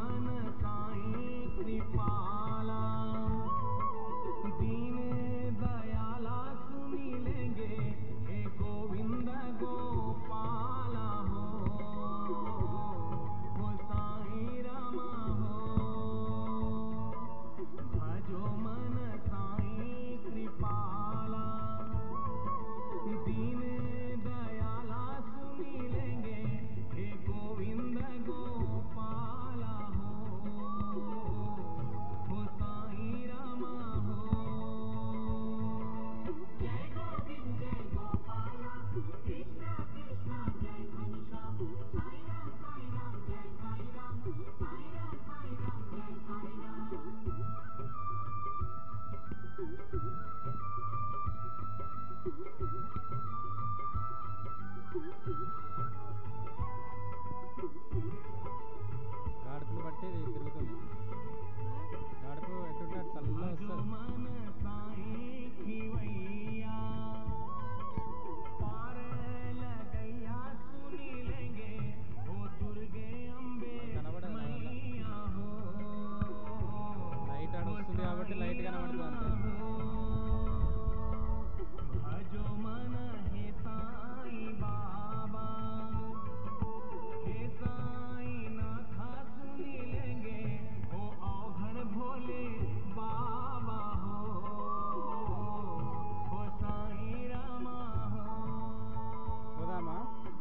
मन साईं कृपाला दीन दयाला सुनी लेंगे हे गोविंद गोपाला हो हो साईं रामा हो भजो मन साईं कृपाला दीन दयाला सुनी लेंगे हे गोविंद गोपाला हो हो साईं रामा हो जय गोविंद जय गोपाला कृष्ण कृष्ण जय घनश्याम साई राम साई राम जय साई राम साई राम साई राम जय साई राम గాడుపుని బట్టి ఇది తిరుగుతుంది గాడుపు ఎటుంటే అటు చల్లగా भजो వస్తుంది मन साईं खिवैया पार लगैया सुनी लेंगे हो दुर्गे अम्बे కనబడదు నా వల్ల. मैया हो లైట్ ఆడ వస్తుంది కాబట్టి లైట్ కనబడుతుంది అంతే भजो मन हे साईं बाबा हे साईं नाथा सुनी लेंगे ओ औघड़ भोले बाबा हो हो साईं रामा हो పోదామా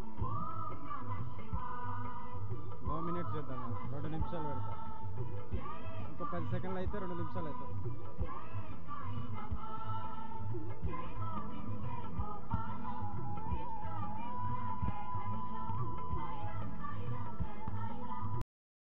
నో మినిట్ చేద్దామా రెండు నిమిషాలు పెడతా ఇంకో పది సెకండ్లు అయితే రెండు నిమిషాలు అవుతుంది